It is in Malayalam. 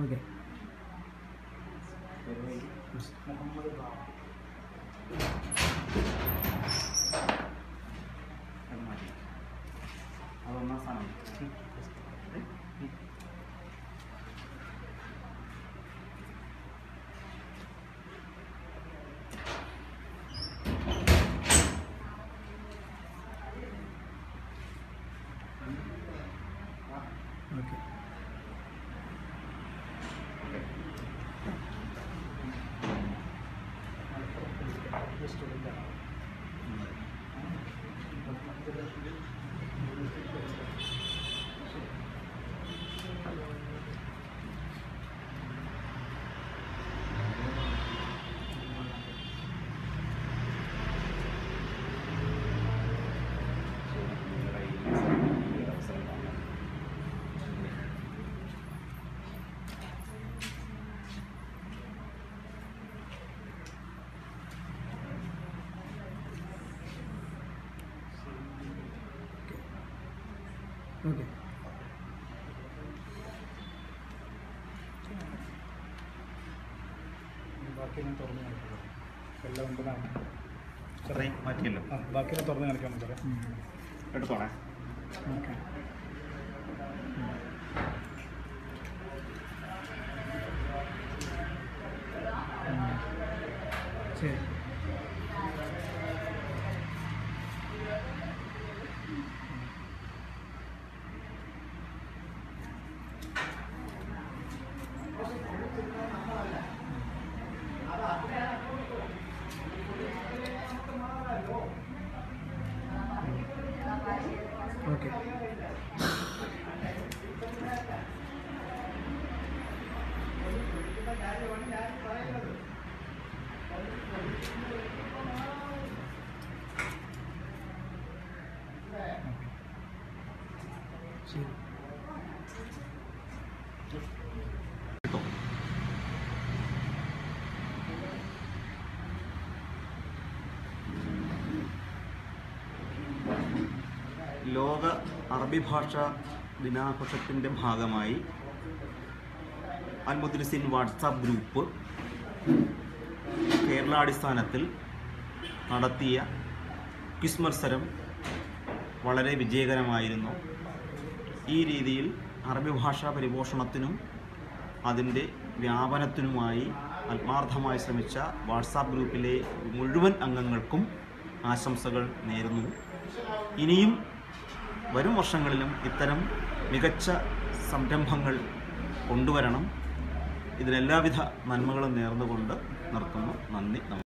ഓക്കെ മുഹമ്മദ് ബാബു അത് മതി അതൊന്നാം സ്ഥാനം ഓക്കെ ഓക്കെ ബാക്കി ഞാൻ തുറന്ന് കാണിക്കാം എല്ലാം ഉണ്ടെന്നാണ് ഇത്രയും മാറ്റിയല്ലോ ആ ബാക്കി ഞാൻ തുറന്ന് കാണിക്കാം സാറേ എടുത്തോണേ ഓക്കെ ശരി ഓക്കെ ശരി ലോക അറബി ഭാഷ ദിനാഘോഷത്തിൻ്റെ ഭാഗമായി അൽമുദ്രിസിൻ വാട്സാപ്പ് ഗ്രൂപ്പ് കേരളാടിസ്ഥാനത്തിൽ നടത്തിയ ക്വിസ് മത്സരം വളരെ വിജയകരമായിരുന്നു ഈ രീതിയിൽ അറബി ഭാഷാ പരിപോഷണത്തിനും അതിൻ്റെ വ്യാപനത്തിനുമായി ആത്മാർത്ഥമായി ശ്രമിച്ച വാട്സാപ്പ് ഗ്രൂപ്പിലെ മുഴുവൻ അംഗങ്ങൾക്കും ആശംസകൾ നേരുന്നു ഇനിയും വരും വർഷങ്ങളിലും ഇത്തരം മികച്ച സംരംഭങ്ങൾ കൊണ്ടുവരണം ഇതിനെല്ലാവിധ നന്മകളും നേർന്നുകൊണ്ട് നിർത്തുന്നു നന്ദി നമസ്കാരം